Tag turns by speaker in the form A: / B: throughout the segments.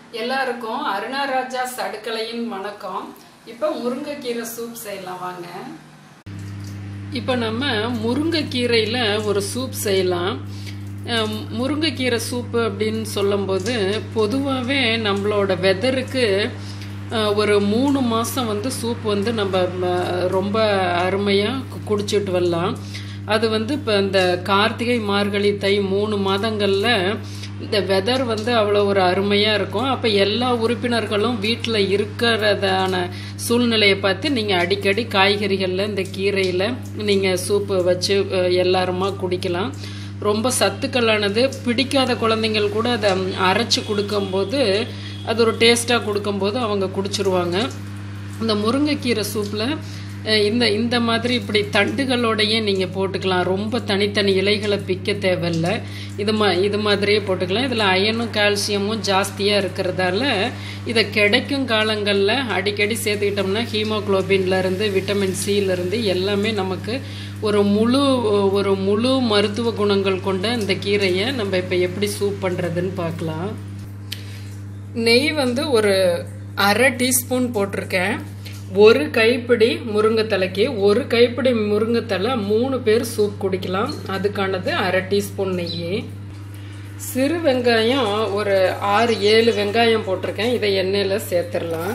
A: எல்லாருக்கும் அருணாராஜா சடுக்கலையின் வணக்கம் இப்போ முருங்கைக்கீரை சூப் செய்யலாம் வாங்க இப்போ நம்ம முருங்கைக்கீரையில் ஒரு சூப் செய்யலாம் அஹ் முருங்கைக்கீரை சூப்பு அப்படின்னு சொல்லும்போது பொதுவாகவே நம்மளோட வெதருக்கு அஹ், ஒரு மூணு மாதம் வந்து சூப் வந்து நம்ம ம- ரொம்ப அருமையாக குடிச்சிட்டு வரலாம் அது வந்து இப்போ இந்த கார்த்திகை மார்கழி தை மூணு மாதங்களில் இந்த வெதர் வந்து அவ்வளோ ஒரு அருமையாக இருக்கும் அப்போ எல்லா உறுப்பினர்களும் வீட்டில் இருக்கிறதான சூழ்நிலையை பார்த்து நீங்கள் அடிக்கடி காய்கறிகளில் இந்த கீரையில் நீங்கள் சூப்பு வச்சு அஹ், எல்லாருமா குடிக்கலாம் ரொம்ப சத்துக்களானது பிடிக்காத குழந்தைங்கள் கூட அதை அரைச்சி கொடுக்கும்போது அது ஒரு டேஸ்ட்டாக கொடுக்கும்போது அவங்க குடிச்சிருவாங்க இந்த முருங்கைக்கீரை சூப்பில் இந்த இந்த மாதிரி இப்படி தண்டுகளோடையே நீங்கள் போட்டுக்கலாம் ரொம்ப தனித்தனி இலைகளை பிக்க தேவையில்ல இது மா இது மாதிரியே போட்டுக்கலாம் இதில் அயனும் கால்சியமும் ஜாஸ்தியாக இருக்கிறதால இதை கிடைக்கும் காலங்களில் அடிக்கடி சேர்த்துக்கிட்டோம்னா ஹீமோக்ளோபின்லேருந்து விட்டமின் சியிலேருந்து எல்லாமே நமக்கு ஒரு முழு ஒரு முழு மருத்துவ குணங்கள் கொண்ட இந்த கீரையை நம்ம இப்போ எப்படி சூப் பண்ணுறதுன்னு பார்க்கலாம் நெய் வந்து ஒரு அரை டீஸ்பூன் போட்டிருக்கேன் ஒரு கைப்பிடி முருங்கைத்தலைக்கு ஒரு கைப்பிடி முருங்கைத்தலை மூணு பேர் சூப் குடிக்கலாம் அதுக்கானது அரை டீஸ்பூன் நெய் சிறு வெங்காயம் ஒரு ஆறு ஏழு வெங்காயம் போட்டிருக்கேன் இதை எண்ணெயில் சேர்த்துடலாம்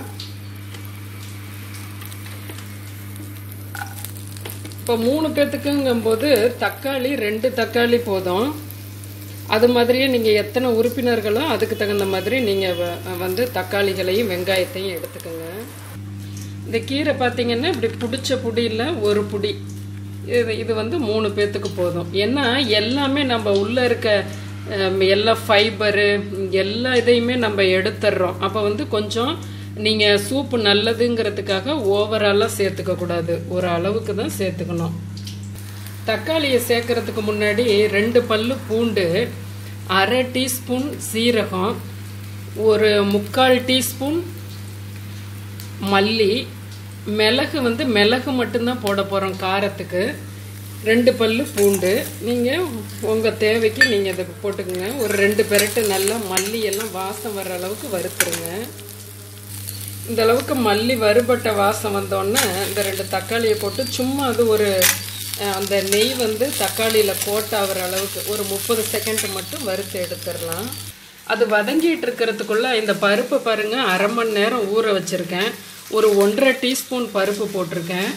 A: இப்போ மூணு பேர்த்துக்குங்கும்போது தக்காளி ரெண்டு தக்காளி போதும் அது மாதிரியே நீங்கள் எத்தனை உறுப்பினர்களோ அதுக்கு தகுந்த மாதிரி நீங்கள் வந்து தக்காளிகளையும் வெங்காயத்தையும் எடுத்துக்கோங்க இந்த கீரை பார்த்தீங்கன்னா இப்படி பிடிச்ச புடியில் ஒரு புடி இது இது வந்து மூணு பேர்த்துக்கு போதும் ஏன்னா எல்லாமே நம்ம உள்ளே இருக்க அஹ், எல்லா ஃபைபரு எல்லா இதையுமே நம்ம எடுத்துடுறோம் அப்போ வந்து கொஞ்சம் நீங்கள் சூப்பு நல்லதுங்கிறதுக்காக ஓவராலாக சேர்த்துக்க கூடாது ஒரு அளவுக்கு தான் சேர்த்துக்கணும் தக்காளியை சேர்க்கறதுக்கு முன்னாடி ரெண்டு பல்லு பூண்டு அரை டீஸ்பூன் சீரகம் ஒரு முக்கால் டீஸ்பூன் மல்லி மிளகு வந்து மிளகு மட்டும்தான் போட போகிறோம் காரத்துக்கு ரெண்டு பல்லு பூண்டு நீங்கள் உங்கள் தேவைக்கு நீங்கள் இதை போட்டுக்கோங்க ஒரு ரெண்டு பெரட்டு நல்லா மல்லி எல்லாம் வாசம் வர்ற அளவுக்கு வறுத்துருங்க இந்த அளவுக்கு மல்லி வறுபட்ட வாசம் வந்தோடனே இந்த ரெண்டு தக்காளியை போட்டு சும்மா அது ஒரு அஹ், அந்த நெய் வந்து தக்காளியில் கோட்டாகிற அளவுக்கு ஒரு முப்பது செகண்ட் மட்டும் வறுத்து எடுத்துடலாம் அது வதங்கிட்டு இருக்கிறதுக்குள்ள இந்த பருப்பு பாருங்க அரை மணி நேரம் ஊற வச்சிருக்கேன் ஒரு ஒன்றரை டீஸ்பூன் பருப்பு போட்டிருக்கேன்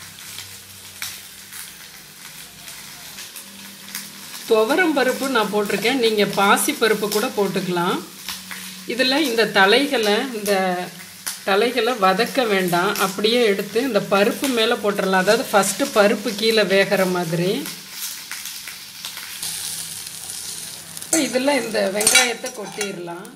A: துவரம் பருப்பு நான் போட்டிருக்கேன் நீங்கள் பாசி பருப்பு கூட போட்டுக்கலாம் இதில் இந்த தலைகளை இந்த தலைகளை வதக்க வேண்டாம் அப்படியே எடுத்து இந்த பருப்பு மேலே போட்டுடலாம் அதாவது ஃபஸ்ட்டு பருப்பு கீழே வேகிற மாதிரி இப்போ இதில் இந்த வெங்காயத்தை கொட்டிடலாம்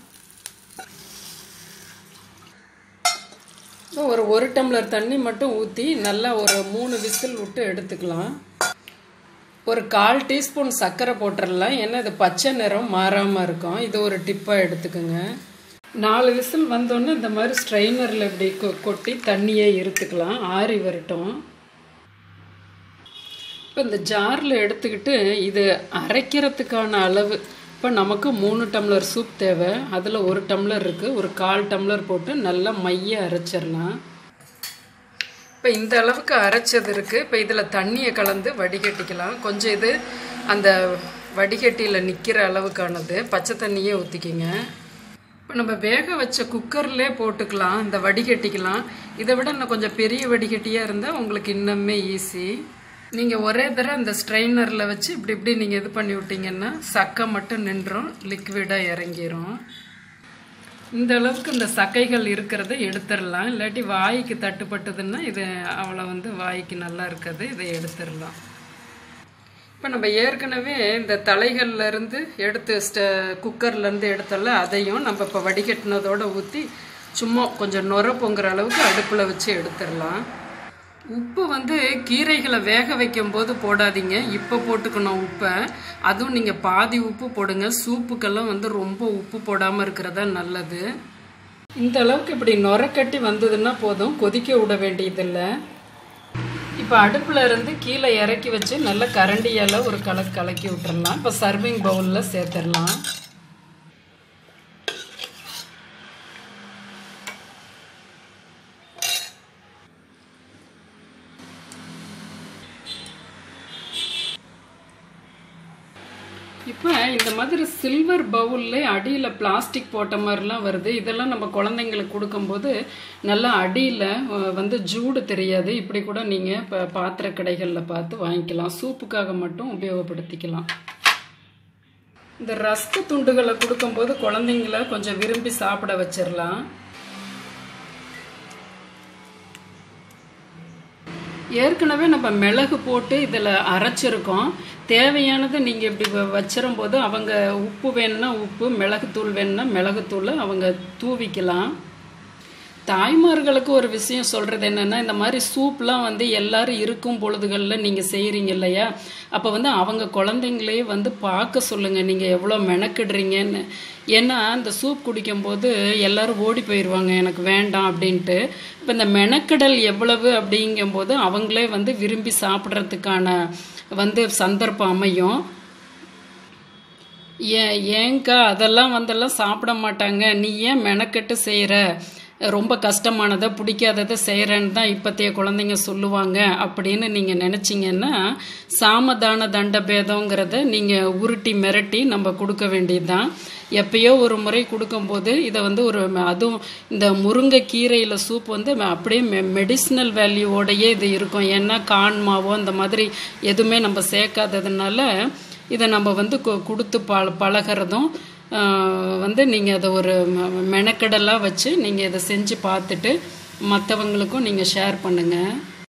A: இப்போ ஒரு ஒரு டம்ளர் தண்ணி மட்டும் ஊற்றி நல்லா ஒரு மூணு விசில் விட்டு எடுத்துக்கலாம் ஒரு கால் டீஸ்பூன் சர்க்கரை போட்டுடலாம் ஏன்னா இது பச்சை நிறம் மாறாமல் இருக்கும் இது ஒரு டிப்பாக எடுத்துக்கோங்க நாலு விசில் வந்தோடனே இந்த மாதிரி ஸ்ட்ரைனரில் இப்படி கொ- கொட்டி தண்ணியை இருத்துக்கலாம் ஆறி வரட்டும் இப்போ இந்த ஜாரில் எடுத்துக்கிட்டு இது அரைக்கிறதுக்கான அளவு இப்போ நமக்கு மூணு டம்ளர் சூப் தேவை அதில் ஒரு டம்ளர் இருக்குது ஒரு கால் டம்ளர் போட்டு நல்லா மைய அரைச்சிடலாம் இப்போ இந்த அளவுக்கு அரைச்சது இருக்குது இப்போ இதில் தண்ணியை கலந்து வடிகட்டிக்கலாம் கொஞ்சம் இது அந்த வடிகட்டியில் நிற்கிற அளவுக்கானது பச்சை தண்ணியே ஊற்றிக்கிங்க இப்போ நம்ம வேக வச்ச குக்கர்லே போட்டுக்கலாம் இந்த வடிகட்டிக்கலாம் இதை விட இன்னும் கொஞ்சம் பெரிய வடிகட்டியாக இருந்தால் உங்களுக்கு இன்னுமே ஈஸி நீங்கள் ஒரே தடவை இந்த ஸ்ட்ரைனரில் வச்சு இப்படி இப்படி நீங்கள் இது பண்ணி விட்டீங்கன்னா சக்கை மட்டும் நின்றும் லிக்விடாக இறங்கிரும் இந்த அளவுக்கு இந்த சக்கைகள் இருக்கிறத எடுத்துடலாம் இல்லாட்டி வாய்க்கு தட்டுப்பட்டதுன்னா இது அவ்வளோ வந்து வாய்க்கு நல்லா இருக்காது இதை எடுத்துடலாம் இப்போ நம்ம ஏற்கனவே இந்த தலைகள்ல இருந்து எடுத்து ஸ்ட குக்கர்லேருந்து எடுத்தோம்ல அதையும் நம்ம இப்போ வடிகட்டினதோட ஊற்றி சும்மா கொஞ்சம் நுர பொங்குற அளவுக்கு அடுப்பில் வச்சு எடுத்துடலாம் உப்பு வந்து கீரைகளை வேக வைக்கும் போது போடாதீங்க இப்போ போட்டுக்கணும் உப்பை அதுவும் நீங்கள் பாதி உப்பு போடுங்க சூப்புக்கெல்லாம் வந்து ரொம்ப உப்பு போடாமல் இருக்கிறதா நல்லது இந்த அளவுக்கு இப்படி நுர கட்டி வந்ததுன்னா போதும் கொதிக்க விட வேண்டியதில்லை இப்போ அடுப்பில் இருந்து கீழே இறக்கி வச்சு நல்ல கரண்டியால் ஒரு கலக்கு கலக்கி விட்டுறலாம் இப்போ சர்விங் பவுலில் சேர்த்துடலாம் இப்போ இந்த மாதிரி சில்வர் பவுல்ல அடியில் பிளாஸ்டிக் போட்ட மாதிரிலாம் வருது இதெல்லாம் நம்ம குழந்தைங்களுக்கு கொடுக்கும்போது நல்லா அடியில் வந்து ஜூடு தெரியாது இப்படி கூட நீங்கள் இப்போ பாத்திர கடைகளில் பார்த்து வாங்கிக்கலாம் சூப்புக்காக மட்டும் உபயோகப்படுத்திக்கலாம் இந்த ரஸ்க் துண்டுகளை கொடுக்கும்போது குழந்தைங்கள கொஞ்சம் விரும்பி சாப்பிட வச்சிடலாம் ஏற்கனவே நம்ம மிளகு போட்டு இதில் அரைச்சிருக்கோம் தேவையானது நீங்கள் இப்படி வச்சிரும் போது அவங்க உப்பு வேணும்னா உப்பு மிளகுத்தூள் வேணும்னா மிளகுத்தூள் அவங்க தூவிக்கலாம் தாய்மார்களுக்கு ஒரு விஷயம் சொல்கிறது என்னென்னா இந்த மாதிரி சூப்லாம் வந்து எல்லாரும் இருக்கும் பொழுதுகளில் நீங்கள் செய்கிறீங்க இல்லையா அப்போ வந்து அவங்க குழந்தைங்களே வந்து பார்க்க சொல்லுங்கள் நீங்கள் எவ்வளோ மெனக்கிடுறீங்கன்னு ஏன்னா இந்த சூப் குடிக்கும்போது எல்லாரும் ஓடி போயிடுவாங்க எனக்கு வேண்டாம் அப்படின்ட்டு இப்போ இந்த மெனக்கிடல் எவ்வளவு அப்படிங்கும்போது அவங்களே வந்து விரும்பி சாப்பிட்றதுக்கான வந்து சந்தர்ப்பம் அமையும் ஏன் ஏங்கா அதெல்லாம் வந்தெல்லாம் சாப்பிட மாட்டாங்க நீ ஏன் மெனக்கெட்டு செய்கிற ரொம்ப கஷ்டமானதை பிடிக்காததை செய்கிறேன்னு தான் இப்போத்தைய குழந்தைங்க சொல்லுவாங்க அப்படின்னு நீங்கள் நினச்சிங்கன்னா சாமதான தண்ட பேதங்கிறத நீங்கள் உருட்டி மிரட்டி நம்ம கொடுக்க வேண்டியது தான் எப்பயோ ஒரு முறை கொடுக்கும்போது இதை வந்து ஒரு அதுவும் இந்த முருங்கைக்கீரையில் சூப் வந்து அப்படியே மெ மெடிசினல் வேல்யூவோடையே இது இருக்கும் ஏன்னா கான்மாவோ இந்த மாதிரி எதுவுமே நம்ம சேர்க்காததுனால இதை நம்ம வந்து கொடுத்து ப பழகிறதும் வந்து நீங்கள் அதை ஒரு மெனக்கடலாக வச்சு நீங்கள் இதை செஞ்சு பார்த்துட்டு மற்றவங்களுக்கும் நீங்கள் ஷேர் பண்ணுங்கள்